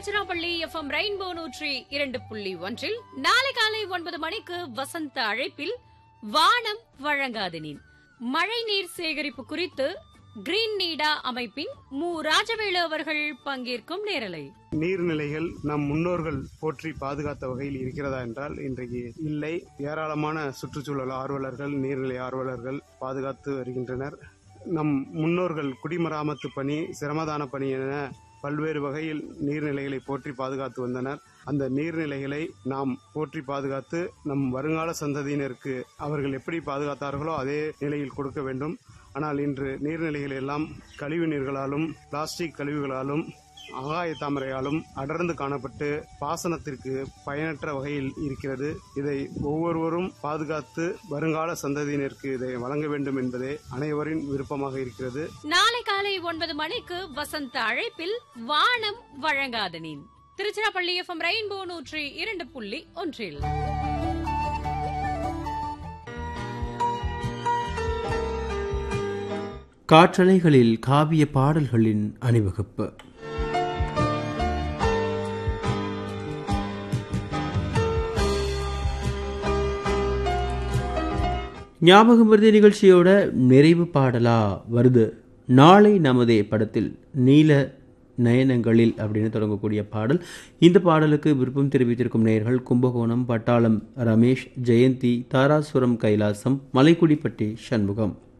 Tiruchirappalli FM rainbow நூற்றி இரண்டு புள்ளி ஒன்றில் நாளை காலை ஒன்பது மணிக்கு வசந்த அழைப்பில் வானம் வழங்காது நீர் மழைநீர் சேகரிப்பு குறித்து கிரீன் நீடா அமைப்பின் மு ராஜவேலு அவர்கள் பங்கேற்கும் நேரலை நீர்நிலைகள் நம் முன்னோர்கள் போற்றி பாதுகாத்த வகையில் இருக்கிறதா என்றால் இன்றைக்கு இல்லை ஏராளமான சுற்றுச்சூழல் ஆர்வலர்கள் நீர்நிலை ஆர்வலர்கள் பாதுகாத்து வருகின்றனர் நம் முன்னோர்கள் குடிமராமத்து பணி சிரமதான பணி என பல்வேறு வகையில் நீர்நிலைகளை போற்றி பாதுகாத்து வந்தனர் அந்த நீர்நிலைகளை நாம் போற்றி பாதுகாத்து நம் வருங்கால சந்ததியினருக்கு அவர்கள் எப்படி பாதுகாத்தார்களோ அதே நிலையில் கொடுக்க வேண்டும் ஆனால் இன்று நீர்நிலைகள் எல்லாம் கழிவு நீர்களாலும் பிளாஸ்டிக் கழிவுகளாலும் ஆகாய தாமரையாலும் அடர்ந்து காணப்பட்டு பாசனத்திற்கு பயனற்ற வகையில் இருக்கிறது இதை ஒவ்வொருவரும் பாதுகாத்து வருங்கால சந்ததியினருக்கு இதை வழங்க வேண்டும் என்பதே அனைவரின் விருப்பமாக இருக்கிறது நாளை காலை ஒன்பது மணிக்கு வசந்த அழைப்பில் வானம் வழங்காது நீர் திருச்சிராப்பள்ளி எஃப்எம் ரெயின்போ நூற்றி இரண்டு புள்ளி ஒன்றில் காற்றலைகளில் காவிய பாடல்களின் அணிவகுப்பு ஞாபகம் வருது நிகழ்ச்சியோட நிறைவு பாடலா வருது நாளை நமதே படத்தில் நீல நயனங்களில் அப்படின்னு தொடங்கக்கூடிய பாடல் இந்த பாடலுக்கு விருப்பம் தெரிவித்திருக்கும் நேயர்கள் கும்பகோணம் பட்டாளம் ரமேஷ் ஜெயந்தி தாராசுரம் கைலாசம் மலைக்குடிப்பட்டி சண்முகம்